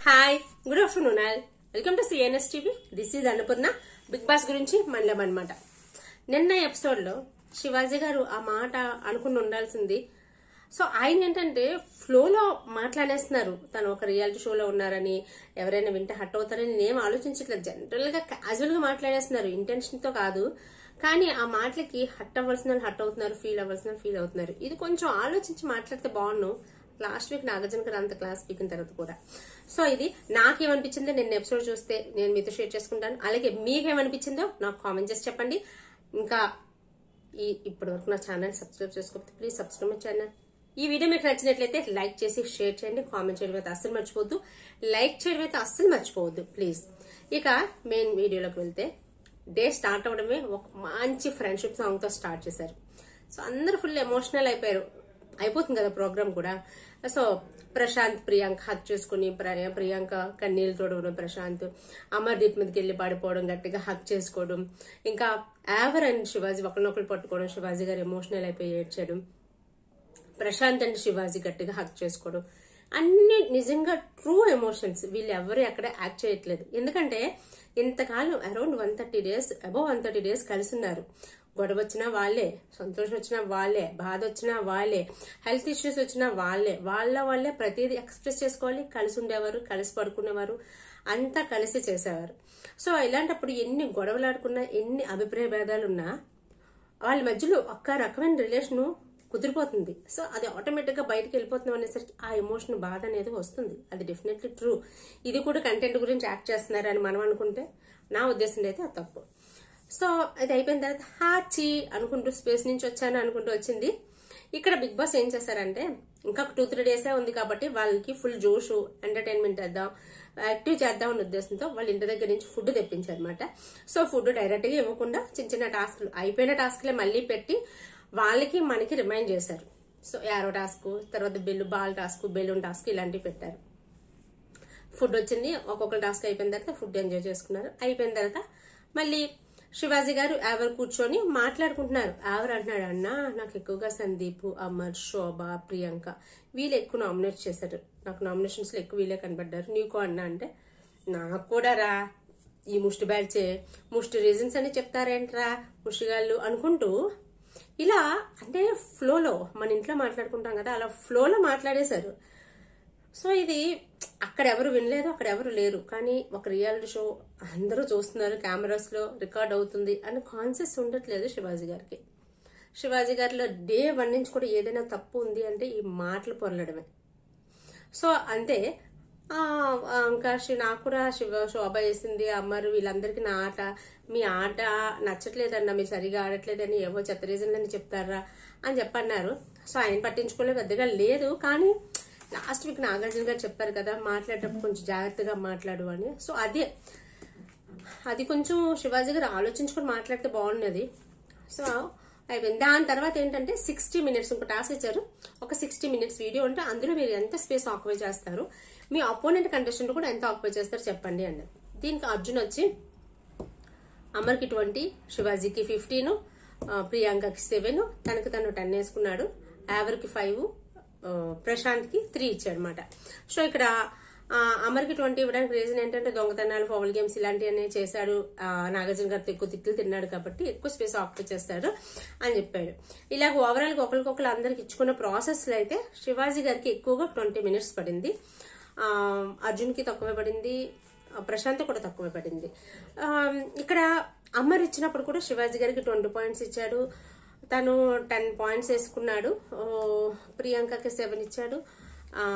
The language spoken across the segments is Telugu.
hi good afternoon all welcome to CNS TV this is Annapurna Bigg Boss గురించి మండలం అనమాట నిన్న ఎపిసోడ్ లో శివాజీ గారు ఆ మాట అనుకుని ఉండాల్సింది సో ఆయన ఏంటంటే ఫ్లోలో మాట్లాడేస్తున్నారు తను ఒక రియాలిటీ షోలో ఉన్నారని ఎవరైనా వింటే హట్ అవుతారని నేనేం ఆలోచించట్లేదు జనరల్ గా క్యాజువల్ గా మాట్లాడేస్తున్నారు ఇంటెన్షన్ తో కాదు కానీ ఆ మాటలకి హట్ అవ్వాల్సిన వాళ్ళు హట్ అవుతున్నారు ఫీల్ అవ్వాల్సిన వాళ్ళు ఫీల్ అవుతున్నారు ఇది కొంచెం ఆలోచించి మాట్లాడితే బాగున్నాను లాస్ట్ వీక్ నాగార్జున గారు అంత క్లాస్ పీకిన తర్వాత కూడా సో ఇది నాకేమనిపించిందో నేను ఎపిసోడ్ చూస్తే నేను మీతో షేర్ చేసుకుంటాను అలాగే మీకేమనిపించిందో నాకు కామెంట్ చేసి చెప్పండి ఇంకా ఈ ఇప్పటి వరకు నా ఛానల్ సబ్స్క్రైబ్ చేసుకోకపోతే ప్లీజ్ సబ్స్క్రైబ్ మై ఛానల్ ఈ వీడియో మీకు నచ్చినట్లయితే లైక్ చేసి షేర్ చేయండి కామెంట్ చేయడం అయితే అస్సలు మర్చిపోవద్దు లైక్ చేయడం అయితే అస్సలు మర్చిపోవద్దు ప్లీజ్ ఇక మెయిన్ వీడియోలోకి వెళ్తే డే స్టార్ట్ అవడమే ఒక మంచి ఫ్రెండ్షిప్ సాంగ్ తో స్టార్ట్ చేశారు సో అందరూ ఫుల్ ఎమోషనల్ అయిపోయారు అయిపోతుంది కదా ప్రోగ్రామ్ కూడా సో ప్రశాంత్ ప్రియాంక హక్ చేసుకుని ప్ర- ప్రియాంక కన్నీళ్ళు తోడవడం ప్రశాంత్ అమర్దీప్ మీదకి వెళ్ళి పడిపోవడం గట్టిగా హక్ చేసుకోవడం ఇంకా యావర్ అండ్ శివాజీ ఒకరినొకరు పట్టుకోవడం శివాజీ గారు ఎమోషనల్ అయిపోయి ఏడ్చడం ప్రశాంత్ అండ్ శివాజీ గట్టిగా హక్ చేసుకోవడం అన్ని నిజంగా ట్రూ ఎమోషన్స్ వీళ్ళు ఎవరు ఎక్కడ యాక్ట్ చేయట్లేదు ఎందుకంటే ఇంతకాలం around one thirty days above one thirty days కలిసి ఉన్నారు గొడవ వచ్చినా వాళ్ళే సంతోషం వచ్చినా వాళ్ళే బాధ వచ్చినా వాళ్ళే హెల్త్ ఇష్యూస్ వచ్చినా వాళ్ళే వాళ్ళ వాళ్ళే ప్రతిదీ ఎక్స్ప్రెస్ చేసుకోవాలి కలిసి ఉండేవారు కలిసి పడుకునేవారు అంతా కలిసి చేసేవారు సో ఇలాంటప్పుడు ఎన్ని గొడవలు ఆడుకున్నా ఎన్ని అభిప్రాయ భేదాలు ఉన్నా వాళ్ళ మధ్యలో ఒక్క రకమైన రిలేషన్ కుదిరిపోతుంది సో అది ఆటోమేటిక్ గా బయటకు వెళ్ళిపోతున్నాం అనేసరికి ఆ ఎమోషన్ బాధ అనేది వస్తుంది అది డెఫినెట్లీ ట్రూ ఇది కూడా కంటెంట్ గురించి యాక్ట్ చేస్తున్నారు అని మనం అనుకుంటే నా ఉద్దేశం అయితే అది తప్పు సో అది అయిపోయిన తర్వాత హాచి అనుకుంటూ స్పేస్ నుంచి వచ్చాను అనుకుంటూ వచ్చింది ఇక్కడ బిగ్ బాస్ ఏం చేశారంటే ఇంకా టూ త్రీ డేసే ఉంది కాబట్టి వాళ్ళకి ఫుల్ జోష్ ఎంటర్టైన్మెంట్ చేద్దాం యాక్టివ్ చేద్దాం అనే ఉద్దేశంతో వాళ్ళ ఇంటి దగ్గర నుంచి ఫుడ్ తెప్పించారు అనమాట సో ఫుడ్ డైరెక్ట్ గా ఇవ్వకుండా చిన్న చిన్న టాస్క్లు అయిపోయిన టాస్క్లే మళ్ళీ పెట్టి వాళ్ళకి మనకి రిమైండ్ చేశారు సో యారో టాస్క్ తర్వాత bell ball task balloon task ఇలాంటివి పెట్టారు ఫుడ్ వచ్చింది ఒక్కొక్క టాస్క్ అయిపోయిన తర్వాత ఫుడ్ ఎంజాయ్ చేసుకున్నారు అయిపోయిన తర్వాత మళ్ళీ శివాజీ గారు ఎవరు కూర్చొని మాట్లాడుకుంటున్నారు ఎవరు అంటున్నాడు అన్న నాకు ఎక్కువగా సందీప్ అమర్ శోభ ప్రియాంక వీళ్ళు ఎక్కువ నామినేట్ చేశారు నాకు నామినేషన్స్ లో ఎక్కువ వీళ్ళే కనబడ్డారు నీకు అన్న అంటే నాకు కూడా రా ఈ ముష్టి బ్యాచే ముష్టి రీజన్స్ అని చెప్తారేంట్రా ముష్టిగాళ్ళు అనుకుంటూ ఇలా అంటే ఫ్లోలో మన ఇంట్లో మాట్లాడుకుంటాం కదా అలా ఫ్లోలో మాట్లాడేశారు సో ఇది అక్కడ ఎవరు వినలేదు అక్కడ ఎవరు లేరు కానీ ఒక రియాలిటీ షో అందరూ చూస్తున్నారు కెమెరాస్ లో రికార్డ్ అవుతుంది అని కాన్షియస్ ఉండట్లేదు శివాజీ గారికి శివాజీ గారిలో డే వన్ నుంచి కూడా ఏదైనా తప్పు ఉంది అంటే ఈ మాటలు పొరలడమే సో అంతే ఆ, ఆ, ఇంకా శి- నాకు కూడా శివ శోభ వేసింది అమ్మరు వీళ్ళందరికీ నా ఆట మీ ఆట నచ్చట్లేదన్న మీరు సరిగా ఆడట్లేదని ఏవో చెత్త రీజన్లని చెప్తారా అని చెప్పన్నారు సో ఆయన పట్టించుకోలేదు పెద్దగా లేదు కానీ లాస్ట్ వీక్ నాగార్జున గారు చెప్పారు కదా మాట్లాడేటప్పుడు కొంచెం జాగ్రత్తగా మాట్లాడు అని సో అదే అది కొంచెం శివాజీ గారు ఆలోచించుకొని మాట్లాడితే బాగున్నది సో అయిపోయింది దాని తర్వాత ఏంటంటే సిక్స్టీ మినిట్స్ ఇంకో టాస్క్ ఇచ్చారు ఒక సిక్స్టీ మినిట్స్ వీడియో ఉంటే అందులో మీరు ఎంత స్పేస్ ఆక్యుపై చేస్తారు మీ అపోనెంట్ కంటెస్టెంట్ కూడా ఎంత ఆక్యుపై చేస్తారు చెప్పండి అన్నది దీనికి అర్జున్ వచ్చి అమర్కి ట్వంటీ శివాజీకి ఫిఫ్టీన్ ప్రియాంకకి సెవెన్ తనకి తను టెన్ వేసుకున్నాడు యావర్కి ఫైవ్ ప్రశాంత్కి త్రీ ఇచ్చాడు అనమాట సో ఇక్కడ ఆ, అమర్కి ట్వంటీ ఇవ్వడానికి రీజన్ ఏంటంటే దొంగతనాలు ఫౌల్ గేమ్స్ ఇలాంటివన్నీ చేశాడు ఆ, నాగార్జున గారితో ఎక్కువ తిట్లు తిన్నాడు కాబట్టి ఎక్కువ స్పేస్ ఆక్యుపై చేస్తాడు అని చెప్పాడు ఇలాగ ఓవరాల్ గా ఒకరికొకరు అందరికి ఇచ్చుకున్న ప్రాసెస్ లో అయితే శివాజీ గారికి ఎక్కువగా ట్వంటీ మినిట్స్ పడింది ఆ, అర్జున్కి తక్కువే పడింది ఆ, ప్రశాంత్ కూడా తక్కువే పడింది ఆ, ఇక్కడ అమ్మర్ ఇచ్చినప్పుడు కూడా శివాజీ గారికి ట్వంటీ పాయింట్స్ ఇచ్చాడు తను టెన్ పాయింట్స్ వేసుకున్నాడు ఓ, ప్రియాంకకి సెవెన్ ఇచ్చాడు ఆ,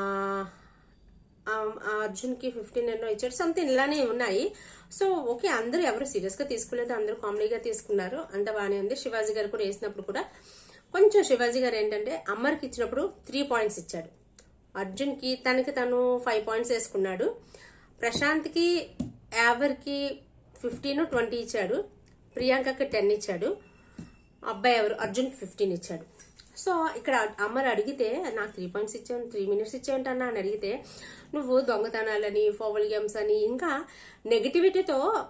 ఆ, ఆ అర్జున్కి ఫిఫ్టీన్ ఎన్నో ఇచ్చాడు సంథింగ్ ఇలానే ఉన్నాయి సో ఓకే అందరూ ఎవరు సీరియస్ గా తీసుకోలేదు అందరూ కామెడీగా తీసుకున్నారు అంత బాగానే ఉంది శివాజీ గారు కూడా వేసినప్పుడు కూడా కొంచెం శివాజీ గారు ఏంటంటే అమ్మర్కి ఇచ్చినప్పుడు త్రీ పాయింట్స్ ఇచ్చాడు అర్జున్ కి తనకి తను ఫైవ్ పాయింట్స్ వేసుకున్నాడు ప్రశాంత్ కి యావర్ కి ఫిఫ్టీన్ ట్వంటీ ఇచ్చాడు ప్రియాంకకి టెన్ ఇచ్చాడు అబ్బాయి ఎవరు అర్జున్ ఫిఫ్టీన్ ఇచ్చాడు సో ఇక్కడ అమ్మరు అడిగితే నాకు త్రీ పాయింట్స్ ఇచ్చాను త్రీ మినిట్స్ ఇచ్చావంటన్నా అని అడిగితే నువ్వు దొంగతనాలని ఫోవల్ గేమ్స్ అని ఇంకా నెగిటివిటీతో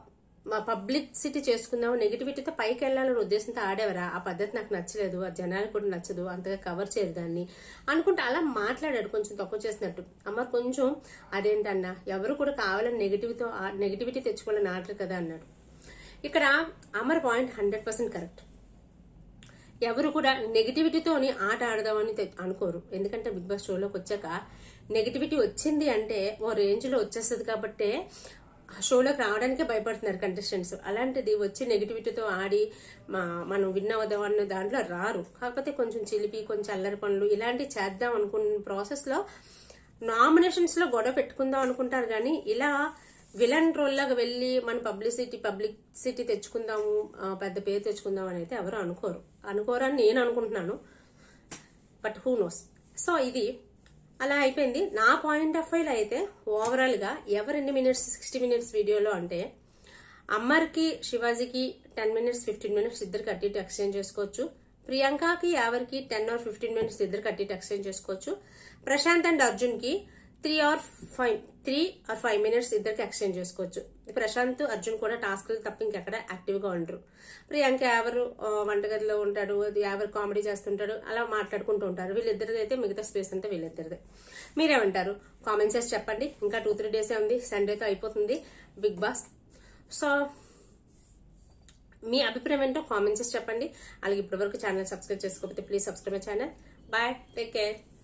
పబ్లిసిటీ చేసుకుందాం నెగిటివిటీతో పైకి వెళ్ళాలనే ఉద్దేశంతో ఆడేవరా ఆ పద్ధతి నాకు నచ్చలేదు ఆ జనానికి కూడా నచ్చదు అంతగా కవర్ చేయరు దాన్ని అనుకుంటే అలా మాట్లాడాడు కొంచెం తక్కువ చేసినట్టు అమ్మ కొంచెం అదేంటన్నా ఎవరు కూడా కావాలని నెగిటివ్తో నెగిటివిటీ తెచ్చుకోవాలని ఆడరు కదా అన్నాడు ఇక్కడ Amar point hundred percent correct ఎవరు కూడా నెగిటివిటీతోని ఆట ఆడదామని తె- అనుకోరు ఎందుకంటే బిగ్ బాస్ షోలోకి వచ్చాక నెగిటివిటీ వచ్చింది అంటే ఓ రేంజ్ లో వచ్చేస్తుంది కాబట్టే ఆ షోలోకి రావడానికే భయపడుతున్నారు కంటెస్టెంట్స్ అలాంటిది వచ్చి నెగిటివిటీతో ఆడి మా- మనం విన్ అవుదాం అన్న దాంట్లో రారు కాకపోతే కొంచెం చిలిపి కొంచెం అల్లరి పనులు ఇలాంటివి చేద్దాం అనుకున్న ప్రాసెస్ లో నామినేషన్స్ లో గొడవ పెట్టుకుందాం అనుకుంటారు కానీ ఇలా విలన్ రోల్ లాగా వెళ్ళి మన పబ్లిసిటీ పబ్లిసిటీ తెచ్చుకుందాము ఆ, పెద్ద పేరు తెచ్చుకుందాం అని అయితే ఎవరు అనుకోరు అనుకోరు అని నేను అనుకుంటున్నాను బట్ హూ నోస్ సో ఇది అలా అయిపోయింది నా పాయింట్ ఆఫ్ వ్యూలో అయితే ఓవరాల్ గా ఎవరు ఎన్ని మినిట్స్ సిక్స్టీ మినిట్స్ వీడియోలో అంటే అమ్మర్కి శివాజీకి టెన్ మినిట్స్ ఫిఫ్టీన్ మినిట్స్ ఇద్దరు కట్టి ఇటు ఎక్స్చేంజ్ చేసుకోవచ్చు ప్రియాంకకి ఎవరికి టెన్ ఆర్ ఫిఫ్టీన్ మినిట్స్ ఇద్దరు కట్టి ఇటు ఎక్స్చేంజ్ చేసుకోవచ్చు ప్రశాంత్ అండ్ అర్జున్ కి three or five three or five minutes ఇద్దరికి ఎక్స్చేంజ్ చేసుకోవచ్చు ప్రశాంత్ అర్జున్ కూడా టాస్క్లు తప్ప ఇంకెక్కడ యాక్టివ్ గా ఉండరు ప్రియాంక ఎవరు ఆ, వంటగదిలో ఉంటాడు అది ఎవరు కామెడీ చేస్తుంటాడు అలా మాట్లాడుకుంటూ ఉంటారు వీళ్ళిద్దరిది అయితే మిగతా స్పేస్ అంతా వీళ్ళిద్దరిదే మీరేమంటారు కామెంట్స్ చేసి చెప్పండి ఇంకా టూ త్రీ డేసే ఉంది సండేతో అయిపోతుంది బిగ్ బాస్ సో మీ అభిప్రాయం ఏంటో కామెంట్స్ చేసి చెప్పండి అలాగే ఇప్పటివరకు ఛానల్ సబ్స్క్రైబ్ చేసుకోకపోతే please subscribe my channel bye take care